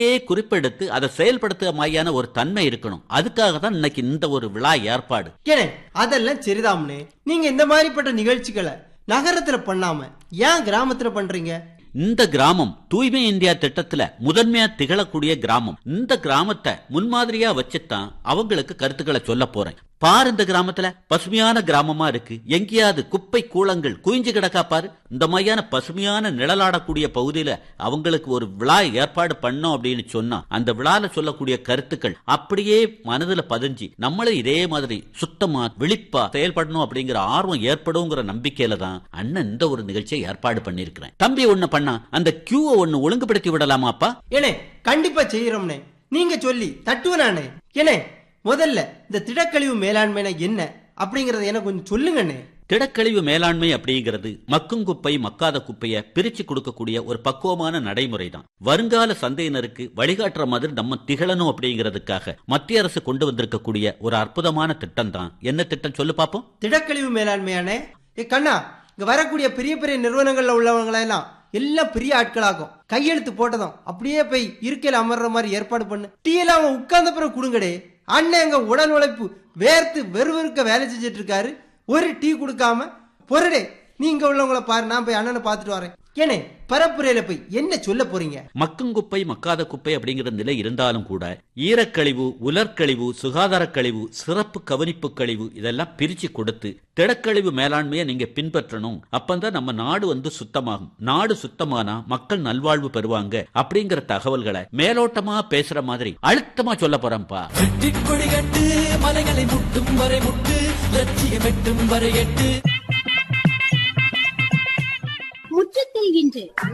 குறிப்பெடுத்து அதை செயல்படுத்துற மாதிரியான ஒரு தன்மை இருக்கணும் அதுக்காக தான் இன்னைக்கு இந்த ஒரு விழா ஏற்பாடு ஏனே அதெல்லாம் சரிதாம்னே நீங்க இந்த மாதிரிப்பட்ட நிகழ்ச்சிகளை நகரத்துல பண்ணாம ஏன் கிராமத்துல பண்றீங்க இந்த கிராமம் தூய்மை இந்தியா திட்டத்துல முதன்மையா திகழக்கூடிய கிராமம் இந்த கிராமத்தை முன்மாதிரியா வச்சுதான் அவங்களுக்கு கருத்துக்களை சொல்ல போறேன் பாரு இந்த கிராமத்துல பசுமையான கிராமமா இருக்கு எங்கேயாவது குப்பை கூளங்கள் குவிஞ்சு கிடக்கா பாரு இந்த மாதிரியான பசுமையான நிழலாடக்கூடிய பகுதியில அவங்களுக்கு ஒரு விழா ஏற்பாடு பண்ணோம் அப்படின்னு சொன்னா அந்த விழால சொல்லக்கூடிய கருத்துக்கள் அப்படியே மனதுல பதிஞ்சு நம்மளும் இதே மாதிரி சுத்தமா விழிப்பா செயல்படணும் அப்படிங்கிற ஆர்வம் ஏற்படுங்கிற நம்பிக்கையில தான் அண்ணன் இந்த ஒரு நிகழ்ச்சியை ஏற்பாடு பண்ணிருக்கிறேன் தம்பி ஒண்ணு பண்ணா அந்த கியூவை ஒண்ணு ஒழுங்குபடுத்தி விடலாமாப்பா ஏனே கண்டிப்பா செய்யறோம்னே நீங்க சொல்லி தட்டுவனானே ஏனே முதல்ல இந்த திடக்கழிவு மேலாண்மைனா என்ன அப்படிங்கறத எனக்கு கொஞ்சம் சொல்லுங்கண்ணே திடக்கழிவு மேலாண்மை அப்படிங்கிறது மக்கும் குப்பை மக்காத குப்பைய பிரிச்சு கொடுக்கக்கூடிய ஒரு பக்குவமான நடைமுறை தான் வருங்கால சந்தையினருக்கு வழிகாட்டுற மாதிரி நம்ம திகழணும் அப்படிங்கிறதுக்காக மத்திய அரசு கொண்டு வந்திருக்கக்கூடிய ஒரு அற்புதமான திட்டம் தான் என்ன திட்டம் சொல்லு பாப்போம் திடக்கழிவு மேலாண்மையானே ஏ கண்ணா இங்க வரக்கூடிய பெரிய பெரிய நிறுவனங்கள்ல உள்ளவங்களை எல்லாம் எல்லாம் பெரிய ஆட்களாகும் கையெழுத்து போட்டதும் அப்படியே போய் இருக்கையில அமர்ற மாதிரி ஏற்பாடு பண்ணு டீ எல்லாம் அவன் உட்கார்ந்த பிறகு கொடுங்கடே அண்ணன் எங்க உடல் உழைப்பு வேர்த்து வெறுவெறுக்க வேலை செஞ்சுட்டு இருக்காரு ஒரு டீ கொடுக்காம பொருடே நீ இங்க உள்ளவங்கள பாரு நான் போய் அண்ணனை பார்த்துட்டு வரேன் ஏனே பரப்புரையில போய் என்ன சொல்ல போறீங்க மக்கும் குப்பை மக்காத குப்பை அப்படிங்கிற நிலை இருந்தாலும் கூட ஈரக்கழிவு உலர்கழிவு சுகாதார கழிவு சிறப்பு கவனிப்பு கழிவு இதெல்லாம் பிரிச்சு கொடுத்து திடக்கழிவு மேலாண்மையை நீங்க பின்பற்றணும் அப்பந்தான் நம்ம நாடு வந்து சுத்தமாகும் நாடு சுத்தமானா மக்கள் நல்வாழ்வு பெறுவாங்க அப்படிங்கிற தகவல்களை மேலோட்டமா பேசுற மாதிரி அழுத்தமா சொல்ல போறேன்ப்பா வெட்டிக்கொடி கட்டு மலைகளை முட்டும் வரை முட்டு லட்சியம் எட்டும் வரை எட்டு முற்றத்தில் இன்று